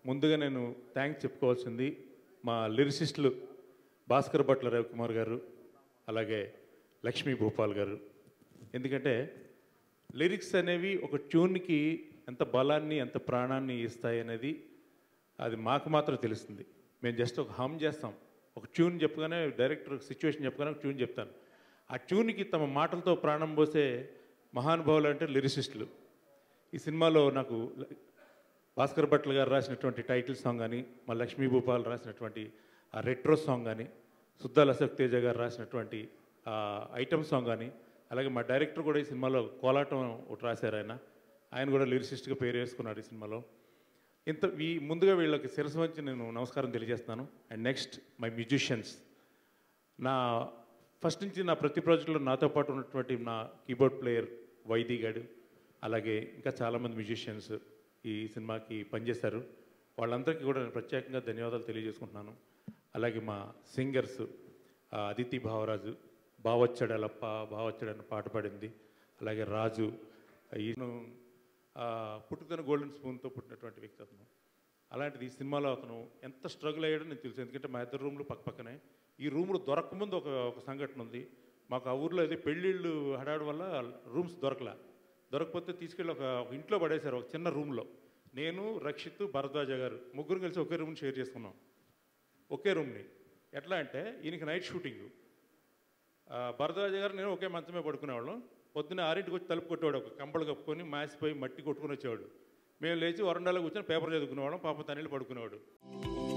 ముందుగా నేను థ్యాంక్స్ చెప్పుకోవాల్సింది మా లిరిసిస్టులు భాస్కర్ భట్ల రవికుమార్ గారు అలాగే లక్ష్మీ భూపాల్ గారు ఎందుకంటే లిరిక్స్ అనేవి ఒక ట్యూన్కి ఎంత బలాన్ని ఎంత ప్రాణాన్ని ఇస్తాయి అనేది అది మాకు మాత్రం తెలుస్తుంది మేము జస్ట్ ఒక హమ్ చేస్తాం ఒక ట్యూన్ చెప్పగానే డైరెక్టర్ సిచ్యువేషన్ చెప్పగానే ఒక ట్యూన్ చెప్తాను ఆ ట్యూన్కి తమ మాటలతో ప్రాణం పోసే మహానుభావులు అంటే లిరిసిస్టులు ఈ సినిమాలో నాకు ల- భాస్కర్ భట్ల గారు రాసినటువంటి టైటిల్ సాంగ్ కానీ మా లక్ష్మీ భూపాల్ రాసినటువంటి ఆ రెట్రో సాంగ్ కానీ సుద్దాల అశోక్ తేజ గారు రాసినటువంటి ఆ ఐటమ్ సాంగ్ కానీ అలాగే మా డైరెక్టర్ కూడా ఈ సినిమాలో కోలాటం ఒకటి రాశారు ఆయన ఆయన కూడా లిరిసిస్ట్గా పేరు వేసుకున్నాడు ఈ సినిమాలో ఇంత ఈ ముందుగా వీళ్ళకి శిరస్సు వంచి నేను నమస్కారం తెలియజేస్తున్నాను అండ్ నెక్స్ట్ మై మ్యూజిషియన్స్ నా ఫస్ట్ నుంచి నా ప్రతి ప్రాజెక్టులో నాతో పాటు ఉన్నటువంటి నా కీబోర్డ్ ప్లేయర్ వైది గాడు అలాగే ఇంకా చాలామంది మ్యూజిషియన్స్ ఈ సినిమాకి పనిచేశారు వాళ్ళందరికీ కూడా నేను ప్రత్యేకంగా ధన్యవాదాలు తెలియజేసుకుంటున్నాను అలాగే మా సింగర్స్ అదితి భావరాజు బావచ్చడలప్ప బావచ్చడని పాట పాడింది అలాగే రాజు ఈయన ఆ, పుట్టుకన గోల్డెన్ స్పూన్తో పుట్టినటువంటి వ్యక్తి అతను అలాంటిది ఈ సినిమాలో అతను ఎంత స్ట్రగుల్ అయ్యాడో నేను తెలుసు ఎందుకంటే మా ఇద్దరు రూమ్లు పక్క పక్కనే ఈ రూమ్లు దొరకముందు ఒక ఒక సంఘటన ఉంది మాకు ఆ ఊర్లో ఏదో పెళ్ళిళ్ళు హడాడు వల్ల రూమ్స్ దొరకలా దొరకకపోతే తీసుకెళ్ళి ఒక ఒక ఇంట్లో పడేశారు ఒక చిన్న రూమ్లో నేను రక్షిత్ భరద్వాజ గారు ముగ్గురు కలిసి ఒకే రూమ్ షేర్ చేసుకున్నాం ఒకే రూమ్ని ఎట్లా అంటే ఈయనకి నైట్ షూటింగ్ భరద్వాజ గారు నేను ఒకే మంచమే పడుకునేవాళ్ళం పొద్దున్న ఆరింటికి వచ్చి తలుపు కొట్టేవాడు ఒక కంబలు కప్పుకొని మాసిపోయి మట్టి కొట్టుకుని వచ్చేవాడు మేము లేచి వరండాలో కూర్చొని పేపర్ చదువుకునేవాళ్ళం పాప తనీళ్ళు పడుకునేవాడు